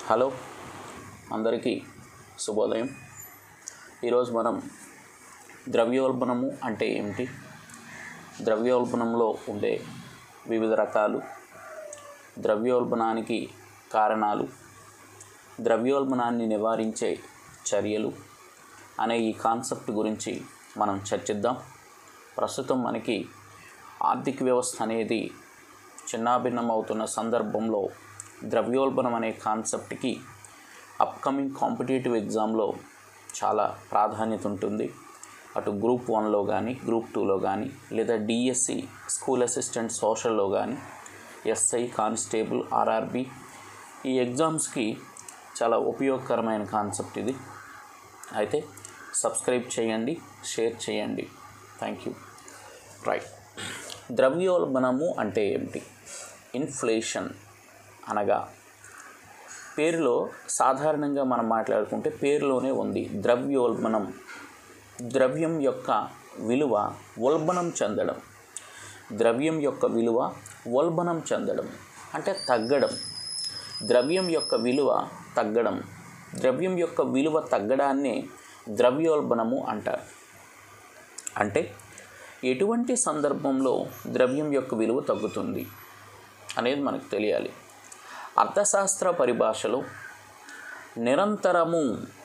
hello అందరికీ శుభోదయం ఈరోజు మనం ద్రవ్యోల్బణము అంటే ఏమిటి ద్రవ్యోల్బణంలో ఉండే వివిధ రకాలు ద్రవ్యోల్బణానికి కారణాలు ద్రవ్యోల్బణాన్ని నివారించే చర్యలు అనే ఈ కాన్సెప్ట్ గురించి మనం చర్చిద్దాం ప్రస్తుతం మనకి ఆర్థిక వ్యవస్థ అనేది చిన్నాభిన్నం అవుతున్న సందర్భంలో ద్రవ్యోల్బణం అనే కాన్సెప్ట్కి అప్కమింగ్ కాంపిటేటివ్ ఎగ్జామ్లో చాలా ప్రాధాన్యత ఉంటుంది అటు గ్రూప్ వన్లో కానీ గ్రూప్ టూలో కానీ లేదా డిఎస్సి స్కూల్ అసిస్టెంట్ సోషల్లో కానీ ఎస్ఐ కానిస్టేబుల్ ఆర్ఆర్బి ఈ ఎగ్జామ్స్కి చాలా ఉపయోగకరమైన కాన్సెప్ట్ ఇది అయితే సబ్స్క్రైబ్ చేయండి షేర్ చేయండి థ్యాంక్ యూ రైట్ ద్రవ్యోల్బణము అంటే ఏమిటి ఇన్ఫ్లేషన్ అనగా పేరులో సాధారణంగా మనం మాట్లాడుకుంటే పేరులోనే ఉంది ద్రవ్యోల్బణం ద్రవ్యం యొక్క విలువ ఉల్బణం చెందడం ద్రవ్యం యొక్క విలువ ఉల్బణం చెందడం అంటే తగ్గడం ద్రవ్యం యొక్క విలువ తగ్గడం ద్రవ్యం యొక్క విలువ తగ్గడాన్ని ద్రవ్యోల్బణము అంటారు అంటే ఎటువంటి సందర్భంలో ద్రవ్యం యొక్క విలువ తగ్గుతుంది అనేది మనకు తెలియాలి అర్థశాస్త్ర పరిభాషలో నిరంతరము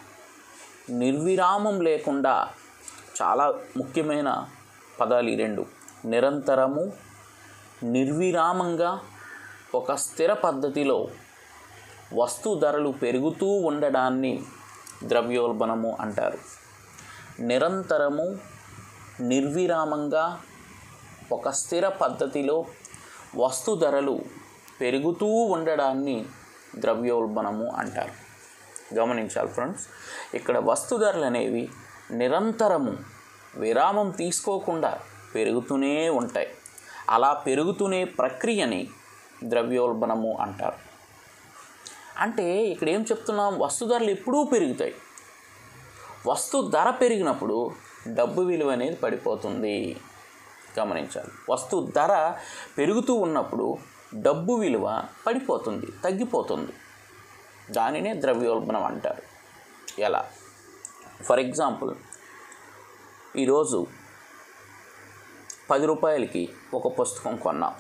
నిర్విరామం లేకుండా చాలా ముఖ్యమైన పదాలు ఈ రెండు నిరంతరము నిర్విరామంగా ఒక స్థిర పద్ధతిలో వస్తు ధరలు పెరుగుతూ ఉండడాన్ని ద్రవ్యోల్బణము అంటారు నిరంతరము నిర్విరామంగా ఒక స్థిర పద్ధతిలో వస్తు ధరలు పెరుగుతూ ఉండడాన్ని ద్రవ్యోల్బణము అంటారు గమనించాలి ఫ్రెండ్స్ ఇక్కడ వస్తు ధరలు అనేవి నిరంతరము విరామం తీసుకోకుండా పెరుగుతూనే ఉంటాయి అలా పెరుగుతూనే ప్రక్రియని ద్రవ్యోల్బణము అంటారు అంటే ఇక్కడ ఏం చెప్తున్నాం వస్తు ధరలు ఎప్పుడూ పెరుగుతాయి వస్తు ధర పెరిగినప్పుడు డబ్బు విలువ అనేది పడిపోతుంది గమనించాలి వస్తు ధర పెరుగుతూ ఉన్నప్పుడు డబ్బు విలువ పడిపోతుంది తగ్గిపోతుంది దానినే ద్రవ్యోల్బణం అంటారు ఎలా ఫర్ ఎగ్జాంపుల్ ఈరోజు పది రూపాయలకి ఒక పుస్తకం కొన్నాం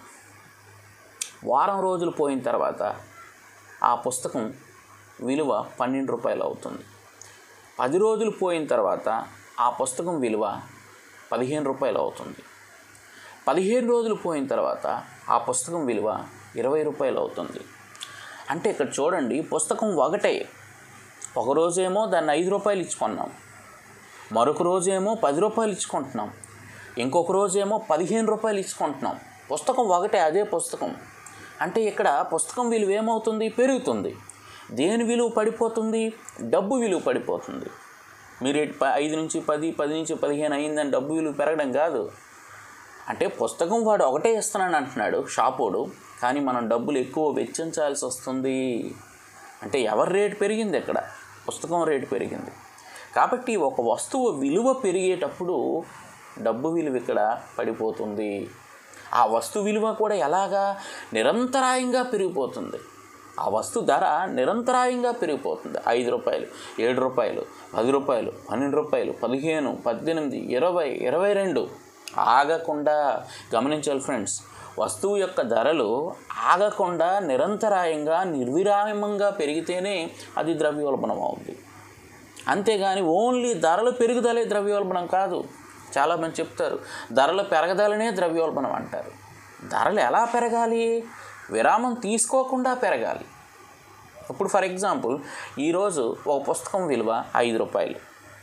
వారం రోజులు పోయిన తర్వాత ఆ పుస్తకం విలువ పన్నెండు రూపాయలు అవుతుంది పది రోజులు పోయిన తర్వాత ఆ పుస్తకం విలువ పదిహేను రూపాయలు అవుతుంది పదిహేను రోజులు పోయిన తర్వాత ఆ పుస్తకం విలువ ఇరవై రూపాయలు అవుతుంది అంటే ఇక్కడ చూడండి పుస్తకం ఒకటే ఒక రోజేమో దాన్ని ఐదు రూపాయలు ఇచ్చుకున్నాం మరొక రోజేమో పది రూపాయలు ఇచ్చుకుంటున్నాం ఇంకొక రోజేమో పదిహేను రూపాయలు ఇచ్చుకుంటున్నాం పుస్తకం ఒకటే అదే పుస్తకం అంటే ఇక్కడ పుస్తకం విలువ ఏమవుతుంది పెరుగుతుంది దేని విలువ పడిపోతుంది డబ్బు విలువ పడిపోతుంది మీరు ఎటు ప- ఐదు నుంచి పది పది నుంచి పదిహేను అయిందని డబ్బు విలువ పెరగడం కాదు అంటే పుస్తకం వాడు ఒకటే ఇస్తున్నాను అంటున్నాడు షాపోడు కానీ మనం డబ్బులు ఎక్కువ వెచ్చించాల్సి వస్తుంది అంటే ఎవరి రేటు పెరిగింది ఇక్కడ పుస్తకం రేటు పెరిగింది కాబట్టి ఒక వస్తువు విలువ పెరిగేటప్పుడు డబ్బు విలువ ఇక్కడ పడిపోతుంది ఆ వస్తు విలువ కూడా ఎలాగా నిరంతరాయంగా పెరిగిపోతుంది ఆ వస్తు ధర నిరంతరాయంగా పెరిగిపోతుంది ఐదు రూపాయలు ఏడు రూపాయలు పది రూపాయలు పన్నెండు రూపాయలు పదిహేను పద్దెనిమిది ఇరవై ఇరవై రెండు ఆగకుండా గమనించాలి ఫ్రెండ్స్ వస్తువు యొక్క ధరలు ఆగకుండా నిరంతరాయంగా నిర్విరామంగా పెరిగితేనే అది ద్రవ్యోల్బణం అవుతుంది అంతేగాని ఓన్లీ ధరలు పెరుగుదలే ద్రవ్యోల్బణం కాదు చాలామంది చెప్తారు ధరలు పెరగదలనే ద్రవ్యోల్బణం అంటారు ధరలు ఎలా పెరగాలి విరామం తీసుకోకుండా పెరగాలి ఇప్పుడు ఫర్ ఎగ్జాంపుల్ ఈరోజు ఒక పుస్తకం విలువ ఐదు రూపాయలు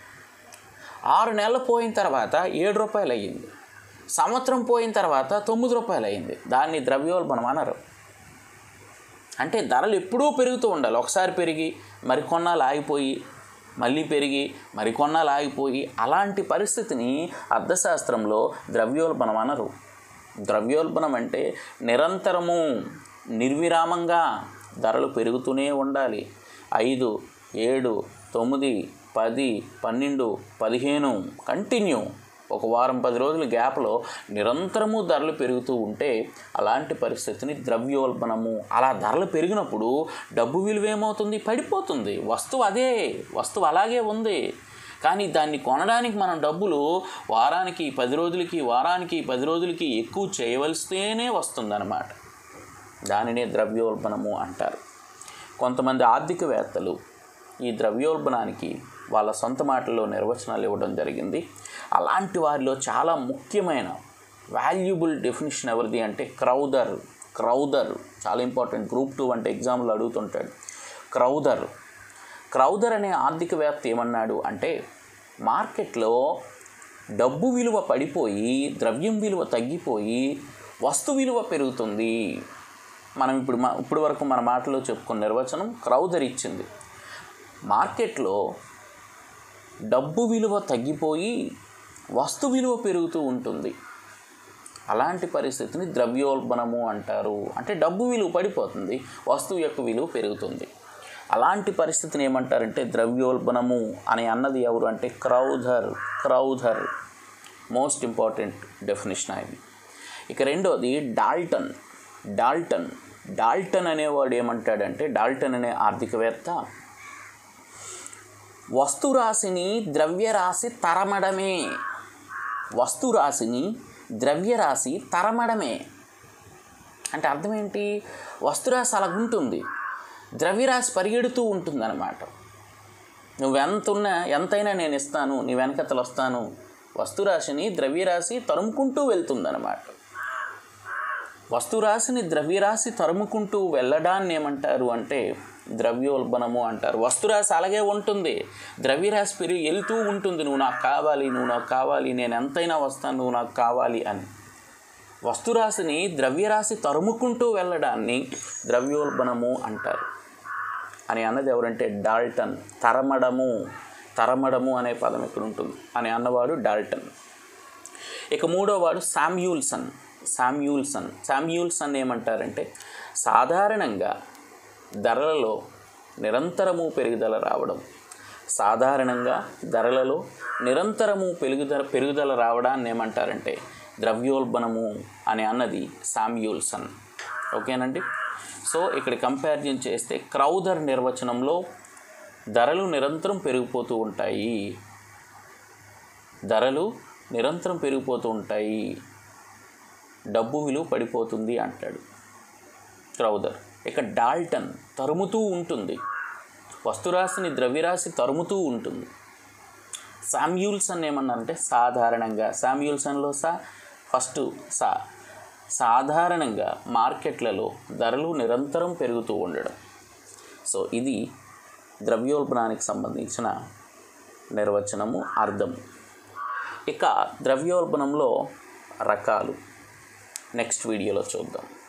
ఆరు నెలలు పోయిన తర్వాత ఏడు రూపాయలు అయ్యింది సంవత్సరం పోయిన తర్వాత తొమ్మిది రూపాయలు అయ్యింది దాన్ని ద్రవ్యోల్బణం అనరు అంటే ధరలు ఎప్పుడూ పెరుగుతూ ఉండాలి ఒకసారి పెరిగి మరికొన్నాళ్ళు ఆగిపోయి మళ్ళీ పెరిగి మరికొన్నాళ్ళు ఆగిపోయి అలాంటి పరిస్థితిని అర్థశాస్త్రంలో ద్రవ్యోల్బణం అనరు ద్రవ్యోల్బణం అంటే నిరంతరము నిర్విరామంగా ధరలు పెరుగుతూనే ఉండాలి ఐదు ఏడు తొమ్మిది పది పన్నెండు పదిహేను కంటిన్యూ ఒక వారం పది రోజుల గ్యాప్లో నిరంతరము ధరలు పెరుగుతూ ఉంటే అలాంటి పరిస్థితిని ద్రవ్యోల్బణము అలా ధరలు పెరిగినప్పుడు డబ్బు విలువ ఏమవుతుంది పడిపోతుంది వస్తువు అదే వస్తువు అలాగే ఉంది కానీ దాన్ని కొనడానికి మనం డబ్బులు వారానికి పది రోజులకి వారానికి పది రోజులకి ఎక్కువ చేయవలసితేనే వస్తుందన్నమాట దానినే ద్రవ్యోల్బణము అంటారు కొంతమంది ఆర్థికవేత్తలు ఈ ద్రవ్యోల్బణానికి వాళ్ళ సొంత మాటల్లో నిర్వచనాలు ఇవ్వడం జరిగింది అలాంటి వారిలో చాలా ముఖ్యమైన వాల్యుబుల్ డెఫినేషన్ ఎవరిది అంటే క్రౌదర్ క్రౌదర్ చాలా ఇంపార్టెంట్ గ్రూప్ టూ అంటే ఎగ్జామ్లు అడుగుతుంటాడు క్రౌదర్ క్రౌదర్ అనే ఆర్థికవేత్త ఏమన్నాడు అంటే మార్కెట్లో డబ్బు విలువ పడిపోయి ద్రవ్యం విలువ తగ్గిపోయి వస్తు విలువ పెరుగుతుంది మనం ఇప్పుడు మా ఇప్పుడు వరకు మన మాటలో చెప్పుకున్న నిర్వచనం క్రౌదర్ ఇచ్చింది మార్కెట్లో డబ్బు విలువ తగ్గిపోయి వస్తు విలువ పెరుగుతూ ఉంటుంది అలాంటి పరిస్థితిని ద్రవ్యోల్బణము అంటారు అంటే డబ్బు విలువ పడిపోతుంది వస్తువు యొక్క విలువ పెరుగుతుంది అలాంటి పరిస్థితిని ఏమంటారంటే ద్రవ్యోల్బణము అని అన్నది ఎవరు అంటే Crowther Crowther most important definition అయింది ఇక రెండోది డాల్టన్ డాల్టన్ డాల్టన్ అనేవాడు ఏమంటాడంటే డాల్టన్ అనే ఆర్థికవేత్త వస్తురాశిని ద్రవ్యరాశి తరమడమే వస్తురాశిని ద్రవ్యరాశి తరమడమే అంటే అర్థం ఏంటి వస్తురాశి అలా ఉంటుంది ద్రవ్యరాశి పరిగెడుతూ ఉంటుందన్నమాట నువ్వెంత ఉన్నా ఎంతైనా నేను ఇస్తాను నీ వెనకతలు వస్తాను వస్తురాశిని ద్రవ్యరాశి తరుముకుంటూ వెళ్తుందన్నమాట వస్తురాశిని ద్రవ్యరాశి తరుముకుంటూ వెళ్ళడాన్ని ఏమంటారు అంటే ద్రవ్యోల్బణము అంటారు వస్తురాశి అలాగే ఉంటుంది ద్రవ్యరాశి పెరిగి వెళ్తూ ఉంటుంది నువ్వు నాకు కావాలి నువ్వు నాకు కావాలి నేను ఎంతైనా వస్తాను నువ్వు నాకు కావాలి అని వస్తురాశిని ద్రవ్యరాశి తరుముకుంటూ వెళ్ళడాన్ని ద్రవ్యోల్బణము అంటారు అని అన్నది ఎవరంటే డాల్టన్ తరమడము తరమడము అనే పదం ఇక్కడ ఉంటుంది అని అన్నవాడు డాల్టన్ ఇక మూడోవాడు శామ్యూల్సన్ శామ్యూల్సన్ శామ్యూల్సన్ ఏమంటారంటే సాధారణంగా ధరలలో నిరంతరము పెరుగుదల రావడం సాధారణంగా ధరలలో నిరంతరము పెరుగుదల పెరుగుదల రావడాన్ని ఏమంటారంటే ద్రవ్యోల్బణము అని అన్నది శామ్యూల్సన్ ఓకేనండి సో ఇక్కడ కంపారిజన్ చేస్తే క్రౌదర్ నిర్వచనంలో ధరలు నిరంతరం పెరిగిపోతూ ఉంటాయి ధరలు నిరంతరం పెరిగిపోతూ ఉంటాయి డబ్బు విలువ పడిపోతుంది అంటాడు క్రౌదర్ ఇక డాల్టన్ తరుముతూ ఉంటుంది వస్తురాశిని ద్రవ్యరాశి తరుముతూ ఉంటుంది శామ్యూల్సన్ ఏమన్నారంటే సాధారణంగా శామ్యూల్సన్లో సా ఫస్ట్ సా సాధారణంగా మార్కెట్లలో ధరలు నిరంతరం పెరుగుతూ ఉండడం సో ఇది ద్రవ్యోల్బణానికి సంబంధించిన నిర్వచనము అర్థం ఇక ద్రవ్యోల్బణంలో రకాలు నెక్స్ట్ వీడియోలో చూద్దాం